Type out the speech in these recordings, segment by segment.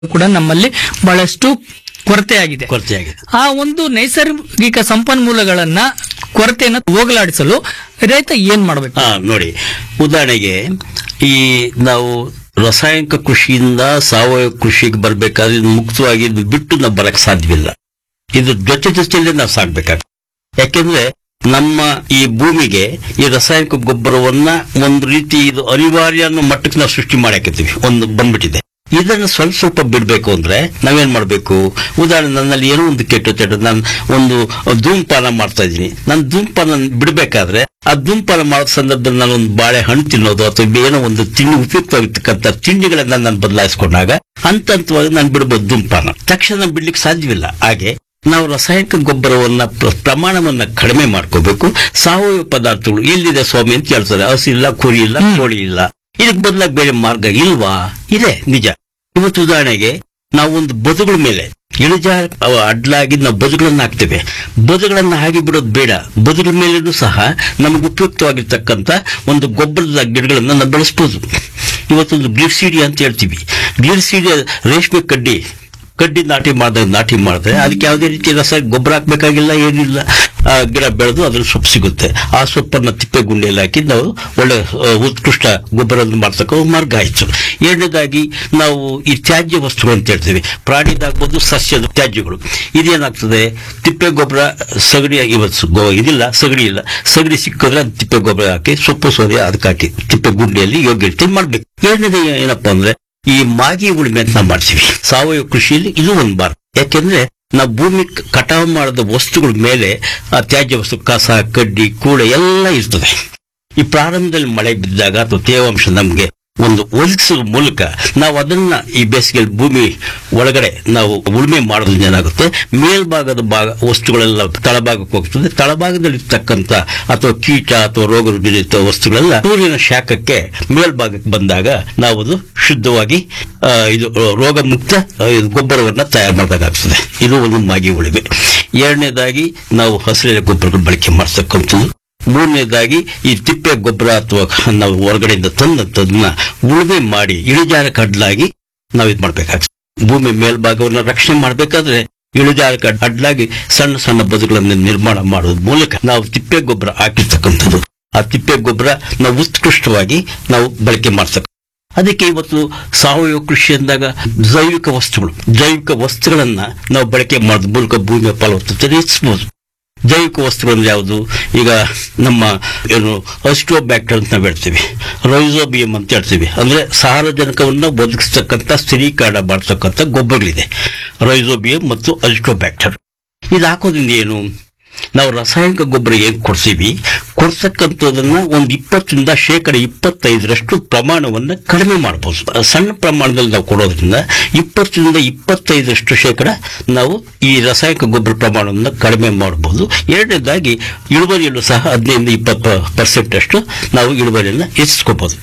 ಕೂಡ ನಮ್ಮಲ್ಲಿ ಬಹಳಷ್ಟು ಕೊರತೆಯಾಗಿದೆ ಕೊರತೆಯಾಗಿದೆ ಆ ಒಂದು ನೈಸರ್ಗಿಕ ಸಂಪನ್ಮೂಲಗಳನ್ನ ಕೊರತೆಯನ್ನ ಹೋಗಲಾಡಿಸಲು ರೈತ ಏನ್ ಮಾಡಬೇಕು ಹಾ ನೋಡಿ ಉದಾಹರಣೆಗೆ ಈ ನಾವು ರಾಸಾಯನಿಕ ಕೃಷಿಯಿಂದ ಸಾವಯವ ಕೃಷಿಗೆ ಬರ್ಬೇಕಾದ್ರೆ ಇದು ಮುಕ್ತವಾಗಿ ಇದು ಬಿಟ್ಟು ನಾವು ಬರಕ್ ಸಾಧ್ಯವಿಲ್ಲ ಇದು ಜೊತೆ ಜೊತೆಯಲ್ಲೇ ನಾವು ಸಾಗ್ಬೇಕಾಗ್ತದೆ ಯಾಕೆಂದ್ರೆ ನಮ್ಮ ಈ ಭೂಮಿಗೆ ಈ ರಾಸಾಯನಿಕ ಗೊಬ್ಬರವನ್ನ ಒಂದು ರೀತಿ ಇದು ಅನಿವಾರ್ಯ ಅನ್ನೋ ಮಟ್ಟಕ್ಕೆ ನಾವು ಸೃಷ್ಟಿ ಮಾಡಾಕತ್ತೀವಿ ಒಂದು ಬಂದ್ಬಿಟ್ಟಿದೆ ಇದನ್ನ ಸ್ವಲ್ಪ ಸ್ವಲ್ಪ ಬಿಡ್ಬೇಕು ಅಂದ್ರೆ ನಾವೇನ್ ಮಾಡ್ಬೇಕು ಉದಾಹರಣೆ ನನ್ನಲ್ಲಿ ಏನೋ ಒಂದು ಕೆಟ್ಟ ಕೆಟ್ಟ ನಾನು ಒಂದು ಧೂಮಪಾನ ಮಾಡ್ತಾ ಇದ್ದೀನಿ ನಾನು ಧೂಮಪಾನ ಬಿಡ್ಬೇಕಾದ್ರೆ ಆ ಧೂಮಪಾನ ಮಾಡೋ ಸಂದರ್ಭದಲ್ಲಿ ನಾನು ಒಂದು ಬಾಳೆ ಹಣ್ಣು ತಿನ್ನೋದು ಅಥವಾ ಏನೋ ಒಂದು ತಿಂಡಿ ಉಪಯುಕ್ತವಾಗಿರ್ತಕ್ಕಂಥ ತಿಂಡಿಗಳನ್ನ ನಾನು ಬದಲಾಯಿಸ್ಕೊಂಡಾಗ ಹಂತ ಹಂತವಾಗಿ ನಾನು ಬಿಡ್ಬೋದು ಧೂಮಪಾನ ತಕ್ಷಣ ಬಿಡ್ಲಿಕ್ಕೆ ಸಾಧ್ಯವಿಲ್ಲ ಹಾಗೆ ನಾವು ರಾಸಾಯನಿಕ ಗೊಬ್ಬರವನ್ನ ಪ್ರ- ಪ್ರಮಾಣವನ್ನ ಕಡಿಮೆ ಮಾಡ್ಕೋಬೇಕು ಸಾವಯವ ಪದಾರ್ಥಗಳು ಎಲ್ಲಿದೆ ಸ್ವಾಮಿ ಅಂತ ಕೇಳ್ತಾರೆ ಹಸು ಇಲ್ಲ ಕುರಿ ಇಲ್ಲ ಕೋಳಿ ಇಲ್ಲ ಇದಕ್ಕೆ ಬದಲಾಗಿ ಬೇರೆ ಮಾರ್ಗ ಇಲ್ವಾ ಇದೆ ನಿಜ ಇವತ್ತು ಉದಾಹರಣೆಗೆ ನಾವು ಒಂದು ಬದುಗಳ ಮೇಲೆ ಇಳಿಜಾರ ಅವ ಅಡ್ಲಾಗಿ ನಾವು ಬದುಗಳನ್ನ ಹಾಕ್ತೇವೆ ಬದುಗಳನ್ನ ಹಾಗೆ ಬಿಡೋದು ಬೇಡ ಬದುಗಳ ಮೇಲೆನೂ ಸಹ ನಮಗೆ ಉಪಯುಕ್ತವಾಗಿರ್ತಕ್ಕಂಥ ಒಂದು ಗೊಬ್ಬರದ ಗಿಡಗಳನ್ನ ನಾವು ಬೆಳೆಸ್ಬೋದು ಇವತ್ತೊಂದು ಗ್ಲಿರ್ಸಿಡಿ ಅಂತ ಹೇಳ್ತೀವಿ ಗ್ಲಿರ್ಸಿಡಿ ರೇಷ್ಮೆ ಕಡ್ಡಿ ಕಡ್ಡಿ ನಾಟಿ ಮಾಡಿದಾಗ ನಾಟಿ ಮಾಡಿದ್ರೆ ಅದಕ್ಕೆ ಯಾವುದೇ ರೀತಿ ರಸ ಗೊಬ್ಬರ ಹಾಕ್ಬೇಕಾಗಿಲ್ಲ ಏನಿಲ್ಲ ಆ ಗಿಡ ಬೆಳೆದು ಅದ್ರ ಸೊಪ್ಪು ಸಿಗುತ್ತೆ ಆ ಸೊಪ್ಪನ್ನ ತಿಪ್ಪೆ ಗುಂಡಿಯಲ್ಲಿ ಹಾಕಿ ನಾವು ಒಳ್ಳೆ ಆ, ಉತ್ಕೃಷ್ಟ ಗೊಬ್ಬರ ಮಾಡ್ತಕ್ಕ ಒಂದು ಮಾರ್ಗ ಆಯ್ತು ಎರಡನೇದಾಗಿ ನಾವು ಈ ತ್ಯಾಜ್ಯ ವಸ್ತುಗಳು ಅಂತ ಹೇಳ್ತೀವಿ ಪ್ರಾಣಿದಾಗ್ಬೋದು ಸಸ್ಯದ ತ್ಯಾಜ್ಯಗಳು ಇದೇನಾಗ್ತದೆ ತಿಪ್ಪೆ ಗೊಬ್ಬರ ಸಗಣಿ ಇವತ್ತು ಗೊ- ಇದಿಲ್ಲ ಸಗಣಿ ಇಲ್ಲ ಸಗಣಿ ಸಿಕ್ಕಿದ್ರೆ ಅದು ತಿಪ್ಪೆ ಗೊಬ್ಬರ ಹಾಕಿ ಸೊಪ್ಪು ಸೋದೆ ಅದಕ್ಕೆ ಹಾಕಿ ತಿಪ್ಪೆ ಗುಂಡಿಯಲ್ಲಿ ಯೋಗ್ಯ ರೀತಿ ಮಾಡ್ಬೇಕು ಎರಡನೇದು ಏನಪ್ಪಾ ಅಂದ್ರೆ ಈ ಮಾಗಿ ಉಳುಮೆ ಅಂತ ನಾವು ಮಾಡ್ತೀವಿ ಸಾವಯವ ಕೃಷಿಯಲ್ಲಿ ಇದು ಒಂದು ಬಾರ್ ಯಾಕೆಂದ್ರೆ ನಾವು ಭೂಮಿ ಕ- ಕಟಾವು ಮಾಡಿದ ವಸ್ತುಗಳ ಮೇಲೆ ಆ ತ್ಯಾಜ್ಯ ವಸ್ತು ಕಸ ಕಡ್ಡಿ ಕೂಳೆ ಎಲ್ಲ ಇರ್ತದೆ ಈ ಪ್ರಾರಂಭದಲ್ಲಿ ಮಳೆ ಬಿದ್ದಾಗ ಅಥವಾ ತೇವಾಂಶ ನಮಗೆ ಒಂದು ಒದಗಿಸುವ ಮೂಲಕ ನಾವು ಅದನ್ನ ಈ ಬೇಸಿಗೆಯಲ್ಲಿ ಭೂಮಿ ಒಳಗಡೆ ನಾವು ಉಳುಮೆ ಮಾಡೋದ್ರಿಂದ ಏನಾಗುತ್ತೆ ಮೇಲ್ಭಾಗದ ಭಾಗ ವಸ್ತುಗಳೆಲ್ಲ ತಳಭಾಗಕ್ಕೆ ಹೋಗ್ತದೆ ತಳಭಾಗದಲ್ಲಿ ಇರ್ತಕ್ಕಂಥ ಅಥವಾ ಕೀಟ ಅಥವಾ ರೋಗ ರುಜಿನಿತ ವಸ್ತುಗಳೆಲ್ಲ ಸೂರ್ಯನ ಶಾಖಕ್ಕೆ ಮೇಲ್ಭಾಗಕ್ಕೆ ಬಂದಾಗ ನಾವು ಅದು ಶುದ್ಧವಾಗಿ ಆ, ಇದು ರೋಗ ಮುಕ್ತ ಆ, ಇದು ಗೊಬ್ಬರವನ್ನ ತಯಾರು ಮಾಡಬೇಕಾಗ್ತದೆ ಇದು ಒಂದು ಮಾಗಿ ಉಳಿವೆ ಎರಡನೇದಾಗಿ ನಾವು ಹಸಿರೆಲೆ ಗೊಬ್ಬರಗಳ ಬಳಕೆ ಮಾಡ್ತಕ್ಕಂಥದ್ದು ಮೂರನೇದಾಗಿ ಈ ತಿಪ್ಪೆ ಗೊಬ್ಬರ ಅಥವಾ ನಾವು ಹೊರಗಡೆಯಿಂದ ತಂದಂಥದನ್ನ ಉಳುಮೆ ಮಾಡಿ ಇಳಿಜಾರ ಕಡ್ಲಾಗಿ ನಾವು ಇದು ಮಾಡ್ಬೇಕಾಗ್ತದೆ ಭೂಮಿ ಮೇಲ್ಭಾಗವನ್ನ ರಕ್ಷಣೆ ಮಾಡಬೇಕಾದ್ರೆ ಇಳಿಜಾರಕ್ಕೆ ಅಡ್ಲಾಗಿ ಸಣ್ಣ ಸಣ್ಣ ಬದುಗಳನ್ನು ನಿರ್ಮಾಣ ಮಾಡೋದ್ ಮೂಲಕ ನಾವು ತಿಪ್ಪೆ ಗೊಬ್ಬರ ಹಾಕಿರ್ತಕ್ಕಂಥದ್ದು ಆ ತಿಪ್ಪೆ ಗೊಬ್ಬರ ನಾವು ಉತ್ಕೃಷ್ಟವಾಗಿ ನಾವು ಬಳಕೆ ಮಾಡ್ತಕ್ಕ ಅದಕ್ಕೆ ಇವತ್ತು ಸಾವಯವ ಕೃಷಿ ಅಂದಾಗ ಜೈವಿಕ ವಸ್ತುಗಳು ಜೈವಿಕ ವಸ್ತುಗಳನ್ನ ನಾವು ಬಳಕೆ ಮಾಡೋದ್ ಮೂಲಕ ಭೂಮಿಯ ಫಲವತ್ತತೆ ಹೆಚ್ಚಿಸಬಹುದು ಜೈವಿಕ ವಸ್ತುಗಳು ಯಾವುದು ಈಗ ನಮ್ಮ ಏನು ಅಸ್ಟೋಬ್ಯಾಕ್ಟರ್ ಅಂತ ನಾವು ಹೇಳ್ತೀವಿ ರೈಸೋಬಿಯಂ ಅಂತ ಹೇಳ್ತೀವಿ ಅಂದ್ರೆ ಸಾರಜನಕವನ್ನು ಒದಗಿಸ್ತಕ್ಕಂಥ ಸ್ಥಿರೀಕರಣ ಮಾಡತಕ್ಕಂಥ ಗೊಬ್ಬರಗಳಿದೆ ರೈಸೋಬಿಯಂ ಮತ್ತು ಅಸ್ಟೋಬ್ಯಾಕ್ಟರ್ ಇದು ಹಾಕೋದ್ರಿಂದ ಏನು ನಾವು ರಾಸಾಯನಿಕ ಗೊಬ್ಬರ ಏನ್ ಕೊಡ್ತೀವಿ ಕೊಡ್ತಕ್ಕಂಥದನ್ನ ಒಂದು ಇಪ್ಪತ್ತರಿಂದ ಶೇಕಡ ಇಪ್ಪತ್ತೈದರಷ್ಟು ಪ್ರಮಾಣವನ್ನ ಕಡಿಮೆ ಮಾಡಬಹುದು ಸಣ್ಣ ಪ್ರಮಾಣದಲ್ಲಿ ನಾವು ಕೊಡೋದ್ರಿಂದ ಇಪ್ಪತ್ತರಿಂದ ಇಪ್ಪತ್ತೈದರಷ್ಟು ಶೇಕಡ ನಾವು ಈ ರಾಸಾಯನಿಕ ಗೊಬ್ಬರ ಪ್ರಮಾಣವನ್ನು ಕಡಿಮೆ ಮಾಡಬಹುದು ಎರಡನೇದಾಗಿ ಇಳುವರಿಯಲ್ಲೂ ಸಹ ಹದಿನೈದು ಇಪ್ಪತ್ತು ಪರ್ಸೆಂಟ್ ಅಷ್ಟು ನಾವು ಇಳುವರಿಯನ್ನು ಹೆಚ್ಚಿಸ್ಕೋಬಹುದು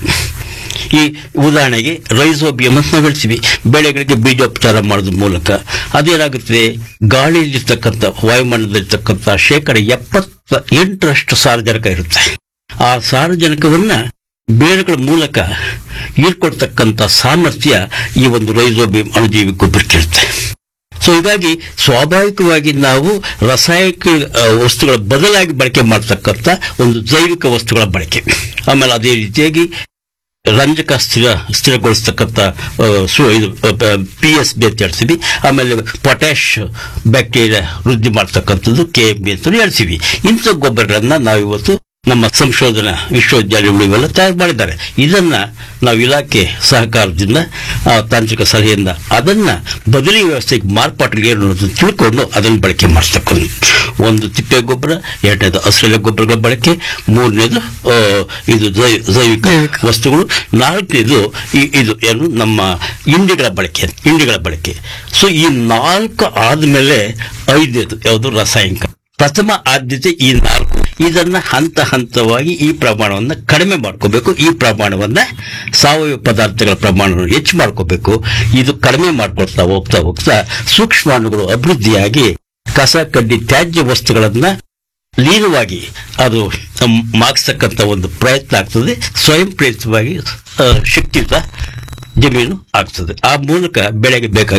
ಈ ಉದಾಹರಣೆಗೆ ರೈಸೋಬಿಯಂ ಅಂತ ನಾವು ಹೇಳ್ತೀವಿ ಬೆಳೆಗಳಿಗೆ ಬೀಜೋಪಚಾರ ಮಾಡೋದ್ರ ಮೂಲಕ ಅದೇನಾಗುತ್ತದೆ ಗಾಳಿಯಲ್ಲಿರ್ತಕ್ಕಂಥ ವಾಯುಮಂಡಲದಲ್ಲಿರ್ತಕ್ಕಂಥ ಶೇಕಡ ಎಪ್ಪತ್ತ ಎಂಟರಷ್ಟು ಸಾರಜನಕ ಇರುತ್ತೆ ಆ ಸಾರಜನಕವನ್ನ ಬೇರುಗಳ ಮೂಲಕ ಹೀರ್ಕೊಳ್ತಕ್ಕಂಥ ಸಾಮರ್ಥ್ಯ ಈ ಒಂದು ರೈಸೋಬಿಯಂ ಅಣುಜೀವಿ ಗೊಬ್ಬರಕ್ಕಿರುತ್ತೆ ಸೊ ಹೀಗಾಗಿ ಸ್ವಾಭಾವಿಕವಾಗಿ ನಾವು ರಾಸಾಯನಿಕ ಆ, ವಸ್ತುಗಳ ಬದಲಾಗಿ ಬಳಕೆ ಮಾಡ್ತಕ್ಕಂಥ ಒಂದು ಜೈವಿಕ ವಸ್ತುಗಳ ಬಳಕೆ ಆಮೇಲೆ ಅದೇ ರೀತಿಯಾಗಿ ರಂಜಕ ಸ್ಥಿರ ಸ್ಥಿರಗೊಳಿಸ್ತಕ್ಕಂಥ ಆ, ಸು- ಇದು ಪಿ ಎಸ್ ಬಿ ಅಂತ ಹೇಳ್ತೀವಿ ಆಮೇಲೆ ಪೊಟ್ಯಾಶ್ ಬ್ಯಾಕ್ಟೀರಿಯಾ ವೃದ್ಧಿ ಮಾಡ್ತಕ್ಕಂಥದ್ದು ಕೆ ಎಂ ಬಿ ಅಂತ ಹೇಳ್ತೀವಿ ಇಂಥ ಗೊಬ್ಬರಗಳನ್ನ ನಾವು ಇವತ್ತು ನಮ್ಮ ಸಂಶೋಧನಾ ವಿಶ್ವವಿದ್ಯಾಲಯಗಳು ಇವೆಲ್ಲ ತಯಾರು ಮಾಡಿದ್ದಾರೆ ಇದನ್ನ ನಾವು ಇಲಾಖೆ ಸಹಕಾರದಿಂದ ಆ, ತಾಂತ್ರಿಕ ಸಲಹೆಯಿಂದ ಅದನ್ನ ಬದಲಿ ವ್ಯವಸ್ಥೆಗೆ ಮಾರ್ಪಾಟಿಗೆ ಏನು ಅನ್ನೋದನ್ನ ತಿಳ್ಕೊಂಡು ಅದನ್ನ ಬಳಕೆ ಮಾಡಿಸ್ತಕ್ಕಂಥ ಒಂದು ತಿಪ್ಪೆ ಗೊಬ್ಬರ ಎರಡನೇದು ಹಸಿರೆಲೆ ಗೊಬ್ಬರಗಳ ಬಳಕೆ ಮೂರನೇದು ಆ, ಇದು ಜೈ- ಜೈವಿಕ ವಸ್ತುಗಳು ನಾಲ್ಕನೇದು ಈ- ಇದು ಏನು ನಮ್ಮ ಇಂಡಿಗಳ ಬಳಕೆ ಇಂಡಿಗಳ ಬಳಕೆ ಸೊ ಈ ನಾಲ್ಕು ಆದ್ಮೇಲೆ ಐದನೇದು ಯಾವುದು ರಾಸಾಯನಿಕ ಪ್ರಥಮ ಆದ್ಯತೆ ಈ ನಾಲ್ಕು ಇದನ್ನ ಹಂತ ಹಂತವಾಗಿ ಈ ಪ್ರಮಾಣವನ್ನ ಕಡಿಮೆ ಮಾಡ್ಕೋಬೇಕು ಈ ಪ್ರಮಾಣವನ್ನ ಸಾವಯವ ಪದಾರ್ಥಗಳ ಪ್ರಮಾಣವನ್ನು ಹೆಚ್ಚು ಮಾಡ್ಕೋಬೇಕು ಇದು ಕಡಿಮೆ ಮಾಡ್ಕೊಳ್ತಾ ಹೋಗ್ತಾ ಹೋಗ್ತಾ ಸೂಕ್ಷ್ಮಾಣುಗಳು ಅಭಿವೃದ್ಧಿಯಾಗಿ ಕಸ ಕಡ್ಡಿ ತ್ಯಾಜ್ಯ ವಸ್ತುಗಳನ್ನ ಲೀನವಾಗಿ ಅದು ಮಾಗಿಸ್ತಕ್ಕಂಥ ಒಂದು ಪ್ರಯತ್ನ ಆಗ್ತದೆ ಸ್ವಯಂ ಪ್ರೇರಿತವಾಗಿ ಆ, ಶಕ್ತಿಯುತ ಜಮೀನು ಆಗ್ತದೆ ಆ ಮೂಲಕ ಬೆಳೆಗೆ ಬೇಕಾದ